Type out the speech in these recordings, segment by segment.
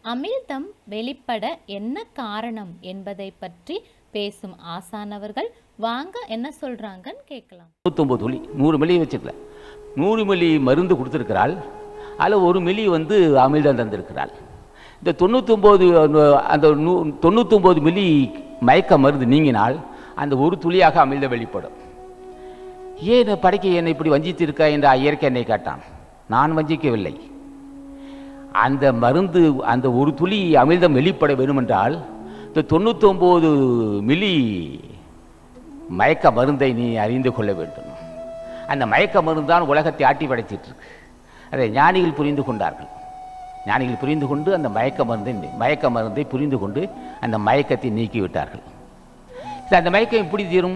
அமிர்தம் வெளிப்பட என்ன காரணம் என்பதை பற்றி பேசும் ஆசானவர்கள் வாங்க என்ன சொல்றாங்கன்னு கேட்கலாம் நூற்றொம்பது மில்லி நூறு மில்லி வச்சுக்கல நூறு மில்லி மருந்து கொடுத்துருக்கிறாள் அதில் ஒரு மில்லி வந்து அமிர்தம் தந்திருக்கிறாள் இந்த தொண்ணூத்தொம்பது அந்த நூ தொண்ணூத்தொம்பது மில்லி மயக்க மருந்து நீங்கினால் அந்த ஒரு துளியாக அமிர்தம் வெளிப்படும் ஏன் இந்த படைக்க என்னை இப்படி வஞ்சித்திருக்கா என்று இயற்கை என்னை கேட்டான் நான் வஞ்சிக்கவில்லை அந்த மருந்து அந்த ஒரு துளி அமிர்தம் வெளிப்பட வேண்டுமென்றால் இந்த தொண்ணூத்தொம்பது மில்லி மயக்க மருந்தை நீ அறிந்து கொள்ள வேண்டும் அந்த மயக்க மருந்து தான் உலகத்தை ஆட்டி படைச்சிட்டு இருக்கு அதை ஞானிகள் புரிந்து கொண்டார்கள் ஞானிகள் புரிந்து கொண்டு அந்த மயக்க மருந்தை மயக்க மருந்தை புரிந்து கொண்டு அந்த மயக்கத்தை நீக்கிவிட்டார்கள் இது அந்த மயக்கம் எப்படி தீரும்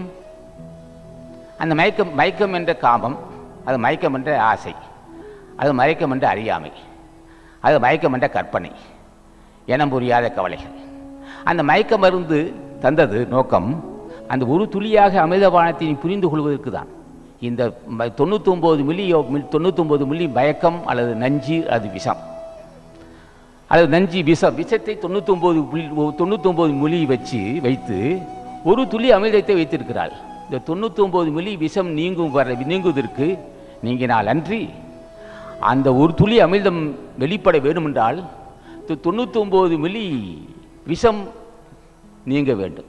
அந்த மயக்கம் மயக்கம் என்ற காமம் அது மயக்கம் என்ற ஆசை அது மயக்கம் என்ற அறியாமை அது மயக்கம் என்ற கற்பனை எனம் புரியாத கவலைகள் அந்த மயக்க மருந்து தந்தது நோக்கம் அந்த ஒரு துளியாக அமிர்தபானத்தை நீ புரிந்து கொள்வதற்கு தான் இந்த ம- தொண்ணூத்தொம்பது மில்லி தொண்ணூத்தொம்பது மில்லி மயக்கம் அல்லது நஞ்சு அது விஷம் அது நஞ்சு விஷம் விஷத்தை தொண்ணூத்தொம்பது புள்ளி தொண்ணூத்தொம்பது மில்லி வச்சு வைத்து ஒரு துளி அமிர்தத்தை வைத்திருக்கிறாள் இந்த தொண்ணூத்தொம்பது மில்லி விஷம் நீங்கும் வர நீங்குவதற்கு நீங்கினால் அன்றி அந்த ஒரு துளி அமிர்தம் வெளிப்பட வேண்டுமென்றால் இந்த தொண்ணூத்தொம்பது மில்லி விஷம் நீங்க வேண்டும்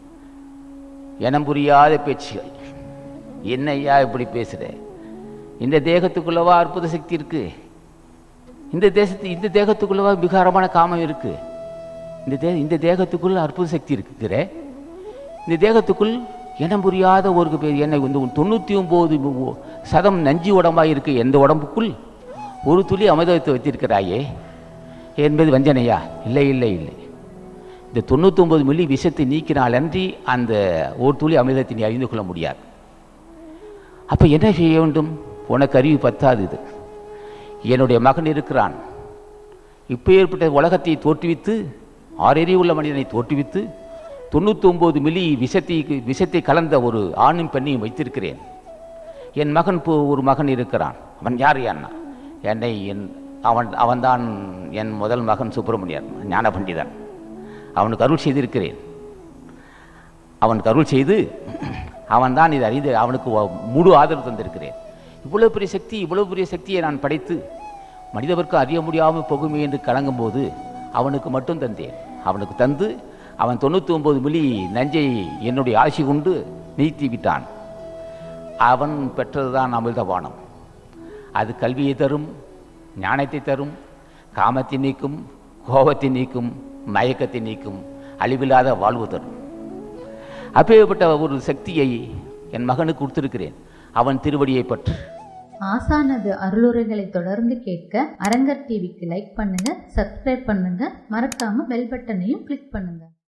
எனம் புரியாத பேச்சுகள் என்னய்யா இப்படி பேசுற இந்த தேகத்துக்குள்ளவா அற்புத சக்தி இருக்கு இந்த தேசத்து இந்த தேகத்துக்குள்ளவா விகாரமான காமம் இருக்கு இந்த தே இந்த தேகத்துக்குள்ள அற்புத சக்தி இருக்குங்கிற இந்த தேகத்துக்குள் இனம் புரியாத ஒரு பேர் என்னை இந்த தொண்ணூற்றி ஒம்பது சதம் நஞ்சு உடம்பாக இருக்கு எந்த உடம்புக்குள் ஒரு துளி அமிர்தத்தை வைத்திருக்கிறாயே என்பது வஞ்சனையா இல்லை இல்லை இல்லை இந்த தொண்ணூத்தொம்பது மில்லி விஷத்தை நீக்கினால் அன்றி அந்த ஒரு துளி அமிர்தத்தை நீ அறிந்து கொள்ள முடியாது அப்போ என்ன செய்ய வேண்டும் உனக்கு அறிவு பத்தாது இது என்னுடைய மகன் இருக்கிறான் இப்போ ஏற்பட்ட உலகத்தை தோற்றுவித்து ஆறறிவு உள்ள மனிதனை தோற்றுவித்து தொண்ணூத்தொம்பது மில்லி விஷத்தை விஷத்தை கலந்த ஒரு ஆணும் பெண்ணையும் வைத்திருக்கிறேன் என் மகன் இப்போ ஒரு மகன் இருக்கிறான் அவன் யார் அண்ணா என்னை என் அவன் அவன்தான் என் முதல் மகன் சுப்பிரமணியன் ஞான பண்டிதன் அவனுக்கு அருள் செய்திருக்கிறேன் அவனுக்கு அருள் செய்து அவன்தான் இதை அறிந்து அவனுக்கு வ- முழு ஆதரவு தந்திருக்கிறேன் இவ்வளவு பெரிய சக்தி இவ்வளவு பெரிய சக்தியை நான் படைத்து மனிதவர்க்கு அறிய முடியாமல் போகுமே என்று கலங்கும்போது அவனுக்கு மட்டும் தந்தேன் அவனுக்கு தந்து அவன் தொண்ணூற்றி ஒம்பது மில்லி நஞ்சை என்னுடைய ஆசி கொண்டு நீத்தி விட்டான் அவன் பெற்றதுதான் அமிர்தபானம் அது கல்வியை தரும் ஞானத்தை தரும் காமத்தை நீக்கும் கோபத்தை நீக்கும் மயக்கத்தை நீக்கும் அழிவில்லாத வாழ்வு தரும் அப்பேற்பட்ட ஒரு சக்தியை என் மகனுக்கு கொடுத்திருக்கிறேன் அவன் திருவடியை பற்று ஆசானது அருளுரைகளை தொடர்ந்து கேட்க அரங்கர் டிவிக்கு லைக் பண்ணுங்க சப்ஸ்கிரைப் பண்ணுங்க மறக்காம பெல் பட்டனையும் கிளிக் பண்ணுங்க